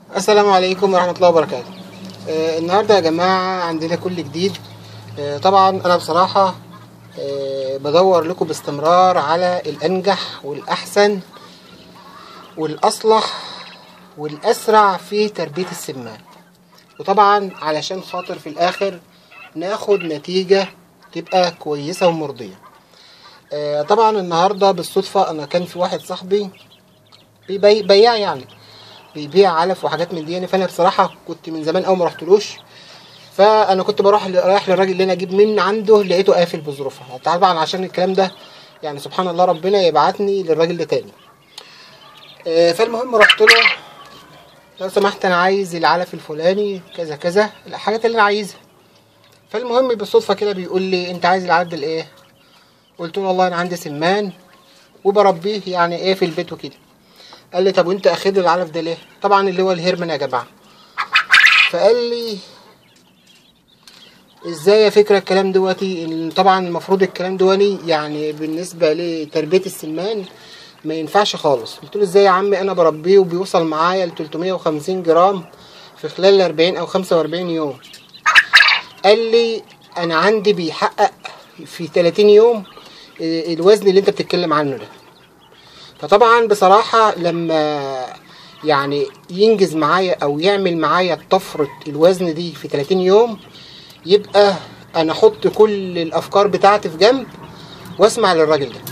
السلام عليكم ورحمة الله وبركاته آه النهاردة يا جماعة عندنا كل جديد آه طبعا أنا بصراحة آه بدور لكم باستمرار على الأنجح والأحسن والأصلح والأسرع في تربية السمان وطبعا علشان خاطر في الآخر ناخد نتيجة تبقى كويسة ومرضية آه طبعا النهاردة بالصدفة أنا كان في واحد صاحبي بيبي- بياع يعني بيبيع علف وحاجات من دي فانا بصراحه كنت من زمان قوي ما رحتلوش فانا كنت بروح ل- رايح للراجل اللي انا اجيب من عنده لقيته قافل بظروفها طبعا عشان الكلام ده يعني سبحان الله ربنا يبعتني للراجل ده تاني آه، فالمهم رحت له لو سمحت انا عايز العلف الفلاني كذا كذا الحاجات اللي انا عايزها فالمهم بالصدفه كده بيقول لي انت عايز العلف ده لايه قلت له والله انا عندي سمان وبربيه يعني ايه في البيت وكده قال لي طب وانت اخد العلف ده ليه طبعا اللي هو الهرمن يا جماعه فقال لي ازاي يا فكره الكلام دوتي إن طبعا المفروض الكلام دواني يعني بالنسبه لتربيه السمان ما ينفعش خالص قلت له ازاي يا عمي انا بربيه وبيوصل معايا ل 350 جرام في خلال 40 او 45 يوم قال لي انا عندي بيحقق في 30 يوم ال- الوزن اللي انت بتتكلم عنه ده فطبعا بصراحة لما يعني ينجز معايا او يعمل معايا طفرة الوزن دي في 30 يوم يبقى انا احط كل الافكار بتاعتي في جنب واسمع للراجل ده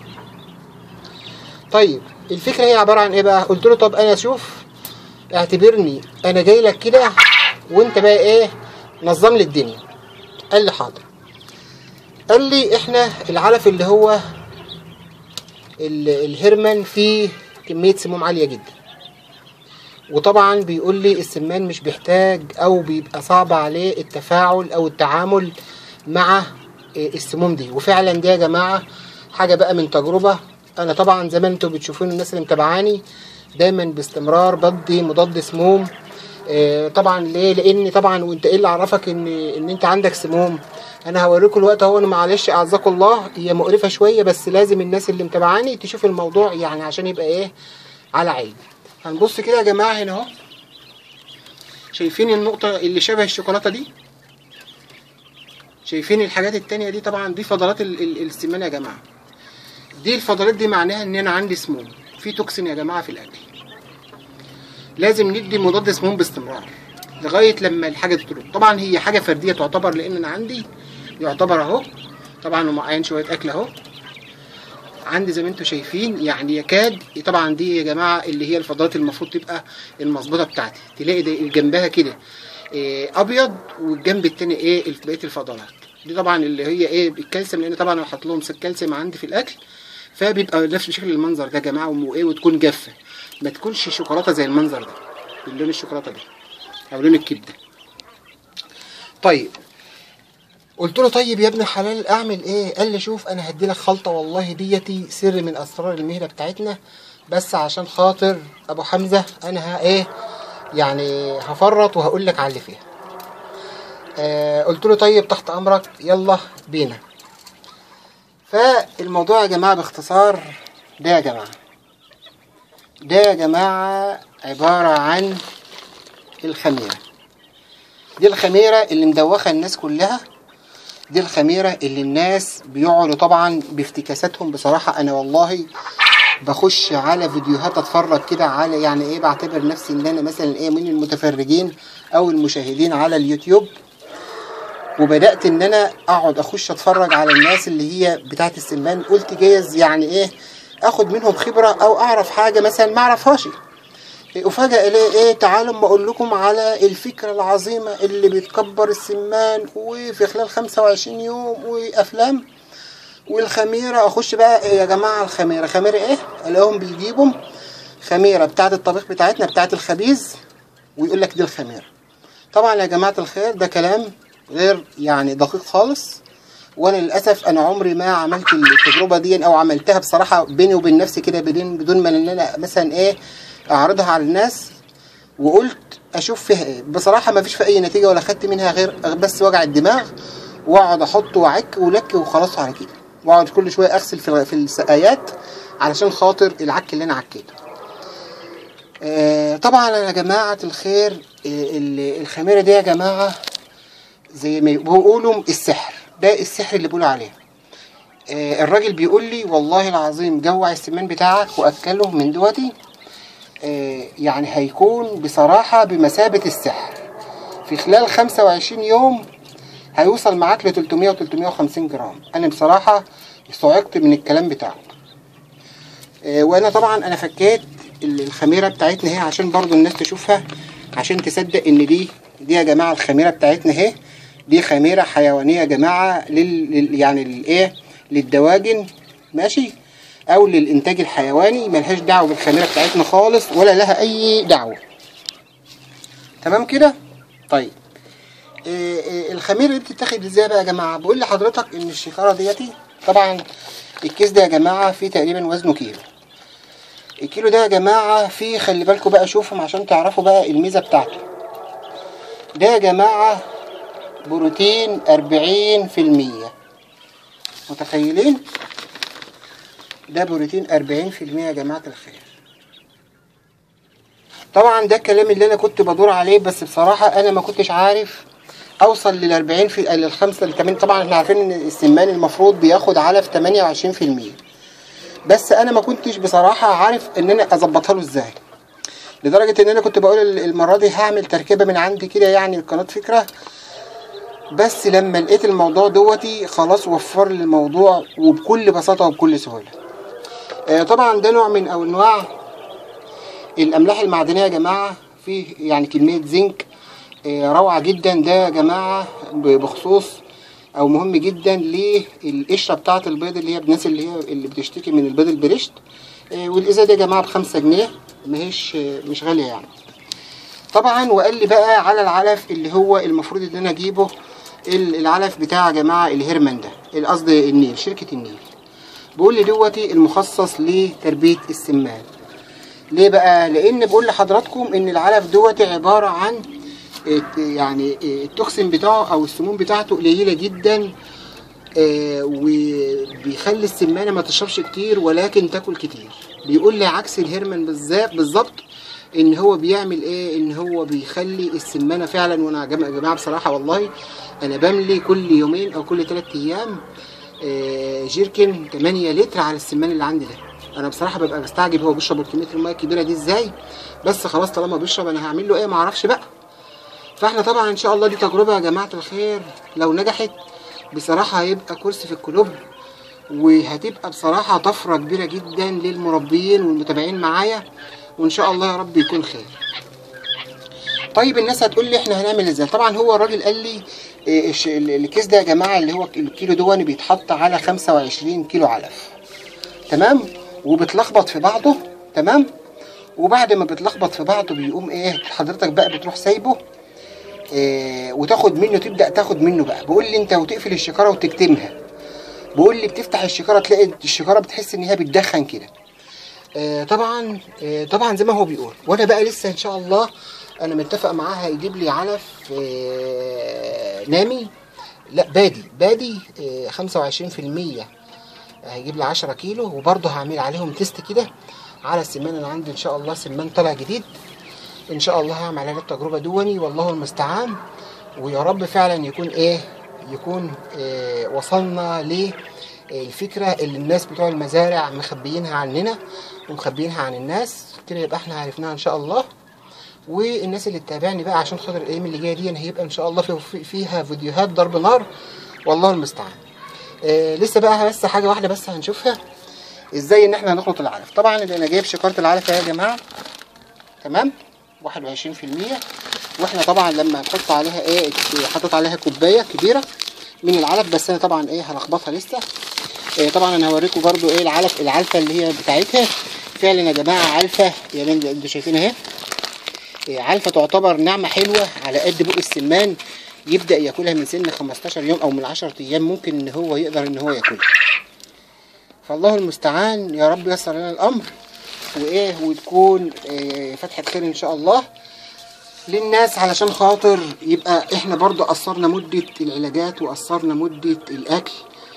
طيب الفكرة هي عبارة عن ايه بقى قلت له طب انا اشوف اعتبرني انا جاي لك كده وانت بقى ايه نظم لي الدنيا قال لي حاضر قال لي احنا العلف اللي هو ال- الهرمن فيه كمية سموم عالية جدا وطبعا بيقول لي السمان مش بيحتاج او بيبقى صعب عليه التفاعل او التعامل مع إيه السموم دي وفعلا دي يا جماعة حاجة بقى من تجربة انا طبعا زي ما انتوا بتشوفون الناس اللي متابعاني دايما باستمرار بدي مضاد سموم آه، طبعا ليه لان طبعا وانت ايه اللي عرفك ان ان انت عندك سموم انا هوريكم الوقت اهو انا معلش اعزكم الله هي مقرفه شويه بس لازم الناس اللي متابعاني تشوف الموضوع يعني عشان يبقى ايه على عين هنبص كده يا جماعه هنا اهو شايفين النقطه اللي شبه الشوكولاته دي شايفين الحاجات التانية دي طبعا دي فضلات ال- ال- السمان يا جماعه دي الفضلات دي معناها ان انا عندي سموم في توكسين يا جماعه في الاكل لازم ندي مضاد سموم باستمرار لغايه لما الحاجه تروح طبعا هي حاجه فرديه تعتبر لان انا عندي يعتبر اهو طبعا ومعين شويه اكل اهو عندي زي ما انتم شايفين يعني يكاد طبعا دي يا جماعه اللي هي الفضلات المفروض تبقى المظبوطه بتاعتي تلاقي ده جنبها كده إيه ابيض والجنب التاني ايه بقيه الفضلات دي طبعا اللي هي ايه الكالسيوم لان طبعا انا حاطط لهم كالسيوم عندي في الاكل فبيبقى نفس شكل المنظر ده يا جماعه وايه وتكون جافه ما تكونش شوكولاته زي المنظر ده اللون الشوكولاته ده او لون الكبده طيب قلت له طيب يا ابن الحلال اعمل ايه قال لي شوف انا هدي لك خلطه والله ديتي سر من اسرار المهنه بتاعتنا بس عشان خاطر ابو حمزه انا ها ايه يعني هفرط وهقول لك على اللي فيها آه قلت له طيب تحت امرك يلا بينا فالموضوع يا جماعه باختصار ده يا جماعه ده يا جماعه عباره عن الخميره دي الخميره اللي مدوخه الناس كلها دي الخميرة اللي الناس بيقعدوا طبعا بافتكاساتهم بصراحة أنا والله بخش على فيديوهات اتفرج كده على يعني ايه بعتبر نفسي ان انا مثلا ايه من المتفرجين او المشاهدين على اليوتيوب وبدات ان انا اقعد اخش اتفرج على الناس اللي هي بتاعه السمان قلت جايز يعني ايه اخد منهم خبره او اعرف حاجه مثلا ما اعرفهاش وفجأة الاقي ايه تعالوا اما اقول لكم على الفكرة العظيمة اللي بتكبر السمان وفي خلال 25 يوم وافلام والخميرة اخش بقى إيه يا جماعة الخميرة خميرة ايه الاقيهم بيجيبوا خميرة بتاعة الطبيخ بتاعتنا بتاعة الخبيز ويقول لك دي الخميرة طبعا يا جماعة الخير ده كلام غير يعني دقيق خالص وانا للاسف انا عمري ما عملت التجربه دي او عملتها بصراحه بيني وبين نفسي كده بدون بدون ما ان انا مثلا ايه اعرضها على الناس وقلت اشوف فيها ايه بصراحه ما فيش في اي نتيجه ولا خدت منها غير بس وجع الدماغ واقعد احط واعك ولك وخلاص على كده واقعد كل شويه اغسل في في السقايات علشان خاطر العك اللي انا عكيته آه، طبعا يا جماعة الخير آه، ال- الخميرة دي يا جماعة زي ما بيقولوا السحر ده السحر اللي بيقولوا عليه آه، الراجل بيقول لي والله العظيم جوع السمان بتاعك واكله من دوتي آه، يعني هيكون بصراحة بمثابة السحر في خلال 25 يوم هيوصل معاك ل 300 و 350 جرام انا بصراحة صعقت من الكلام بتاعه آه، وانا طبعا انا فكيت ال- الخميرة بتاعتنا اهي عشان برضو الناس تشوفها عشان تصدق ان دي دي يا جماعة الخميرة بتاعتنا اهي دي خميرة حيوانية يا جماعة لل, لل يعني للايه للدواجن ماشي او للانتاج الحيواني ملهاش دعوة بالخميرة بتاعتنا خالص ولا لها اي دعوة تمام كده طيب إيه إيه الخميره دي بتتاخد ازاي بقى يا جماعه بقول لحضرتك ان الشكاره ديتي طبعا الكيس ده يا جماعه فيه تقريبا وزنه كيلو الكيلو ده يا جماعه فيه خلي بالكم بقى شوفهم عشان تعرفوا بقى الميزه بتاعته ده يا جماعه بروتين 40% متخيلين ده بروتين 40% يا جماعه الخير طبعا ده الكلام اللي انا كنت بدور عليه بس بصراحه انا ما كنتش عارف اوصل لل 40 في للخمسه ل 8 طبعا احنا عارفين ان السمان المفروض بياخد علف 28% بس انا ما كنتش بصراحه عارف ان انا اظبطها له ازاي لدرجه ان انا كنت بقول ال- المره دي هعمل تركيبه من عندي كده يعني القناه فكره بس لما لقيت الموضوع دوتي خلاص وفر لي الموضوع وبكل بساطه وبكل سهوله آه، طبعا ده نوع من انواع الاملاح المعدنيه يا جماعه فيه يعني كميه زنك آه، روعه جدا ده يا جماعه ب- بخصوص او مهم جدا للقشره بتاعه البيض اللي هي الناس اللي هي اللي بتشتكي من البيض البريشت آه، والازازه دي يا جماعه بخمسة جنيه ماهيش آه، مش غاليه يعني طبعا وقال لي بقى على العلف اللي هو المفروض ان انا اجيبه ال- العلف بتاع يا جماعه الهيرمان ده قصدي النيل شركه النيل بيقول لي دوتي المخصص لتربيه السمان ليه بقى لان بقول لحضراتكم ان العلف دوت عباره عن الت- يعني التوكسين بتاعه او السموم بتاعته قليله جدا آه، وبيخلي السمانه ما تشربش كتير ولكن تاكل كتير بيقول لي عكس الهرمن بالذات بالظبط ان هو بيعمل ايه ان هو بيخلي السمانه فعلا وانا يا جماعه يا جماعة بصراحه والله انا بملي كل يومين او كل ثلاث ايام آه، جيركن 8 لتر على السمان اللي عندي ده انا بصراحه ببقى بستعجب هو بيشرب كميه الميه الكبيره دي ازاي بس خلاص طالما بيشرب انا هعمل له ايه ما اعرفش بقى فاحنا طبعا ان شاء الله دي تجربه يا جماعه الخير لو نجحت بصراحه هيبقى كرسي في الكلوب وهتبقى بصراحه طفره كبيره جدا للمربيين والمتابعين معايا وان شاء الله يا رب يكون خير طيب الناس هتقول لي احنا هنعمل ازاي طبعا هو الراجل قال لي إيه، الش- ال- الكيس ده يا جماعه اللي هو الكيلو دون بيتحط على 25 كيلو علف تمام وبتلخبط في بعضه تمام وبعد ما بتلخبط في بعضه بيقوم ايه حضرتك بقى بتروح سايبه إيه وتاخد منه تبدا تاخد منه بقى بقول لي انت وتقفل الشكاره وتكتمها بقول لي بتفتح الشكاره تلاقي الشكاره بتحس ان هي بتدخن كده آه، طبعا آه، طبعا زي ما هو بيقول وانا بقى لسه ان شاء الله انا متفق معاه هيجيب لي علف آه، نامي لا بادي بادي آه، 25% هيجيب لي 10 كيلو وبرضه هعمل عليهم تيست كده على السمان اللي عندي ان شاء الله سمان طالع جديد ان شاء الله هعمل عليه التجربه دوني والله المستعان ويا رب فعلا يكون ايه يكون إيه وصلنا للفكره اللي الناس بتوع المزارع مخبيينها عننا ومخبيينها عن الناس كده يبقى احنا عرفناها ان شاء الله والناس اللي تتابعني بقى عشان خاطر الايام اللي جايه دي هيبقى ان شاء الله في- في- فيها فيديوهات ضرب نار والله المستعان آه لسه بقى بس حاجه واحده بس هنشوفها ازاي ان احنا هنخلط العلف طبعا اللي انا جايب شكاره العلف اهي يا جماعه تمام 21% واحنا طبعا لما هنحط عليها ايه حطيت عليها كوبايه كبيره من العلف بس انا طبعا ايه هلخبطها لسه إيه طبعا انا هوريكم برضو ايه العلف العلفه اللي هي بتاعتها فعلا يا جماعه علفه يا بنت انتوا شايفينها اهي إيه علفه تعتبر ناعمه حلوه على قد بق السمان يبدا ياكلها من سن 15 يوم او من 10 ايام ممكن ان هو يقدر ان هو ياكلها فالله المستعان يا رب ييسر لنا الامر وايه وتكون إيه فتحه خير ان شاء الله للناس علشان خاطر يبقى احنا برضو قصرنا مدة العلاجات وقصرنا مدة الاكل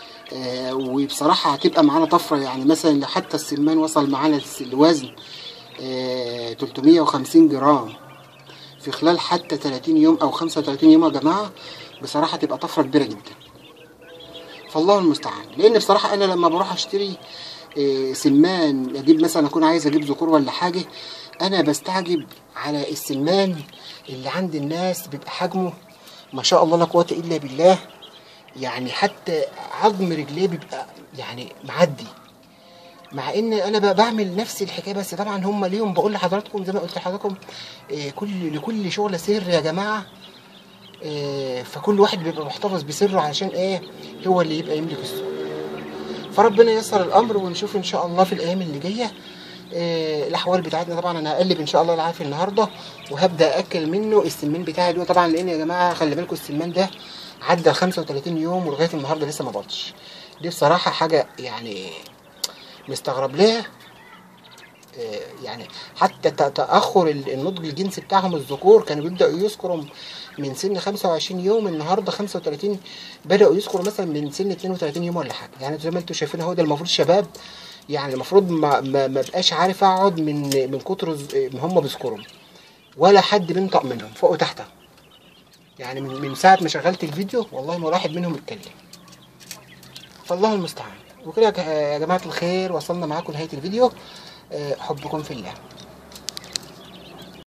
آه وبصراحة هتبقى معانا طفرة يعني مثلا لو حتى السمان وصل معانا الس- الوزن آه 350 جرام في خلال حتى 30 يوم او 35 يوم يا جماعه بصراحه تبقى طفره كبيره جدا فالله المستعان لان بصراحه انا لما بروح اشتري آه، سمان اجيب مثلا اكون عايز اجيب ذكور ولا حاجه انا بستعجب على السمان اللي عند الناس بيبقى حجمه ما شاء الله لا قوه الا بالله يعني حتى عظم رجليه بيبقى يعني معدي مع ان انا ب- بعمل نفس الحكايه بس طبعا هم ليهم بقول لحضراتكم زي ما قلت لحضراتكم آه، كل لكل شغله سر يا جماعه آه، فكل واحد بيبقى محتفظ بسره علشان ايه هو اللي يبقى يملك السر فربنا ييسر الامر ونشوف ان شاء الله في الايام اللي جايه آه، الاحوال بتاعتنا طبعا انا هقلب ان شاء الله العافيه النهارده وهبدا اكل منه السمان بتاعي ده طبعا لان يا جماعه خلي بالكم السمان ده عدى ال 35 يوم ولغايه النهارده لسه ما بطش دي بصراحه حاجه يعني مستغرب لها آه، يعني حتى ت- تاخر ال- النضج الجنسي بتاعهم الذكور كانوا بيبداوا يذكروا من سن 25 يوم النهارده 35 بداوا يذكروا مثلا من سن 32 يوم ولا حاجه يعني زي ما انتم شايفين اهو ده المفروض شباب يعني المفروض ما ما ما بقاش عارف اقعد من من كتر ز- ما هم بيذكروا ولا حد بينطق منهم فوق وتحت يعني من, من ساعه ما شغلت الفيديو والله ما واحد منهم اتكلم فالله المستعان وكده يا ج- يا جماعه الخير وصلنا معاكم لنهايه الفيديو آه، حبكم في الله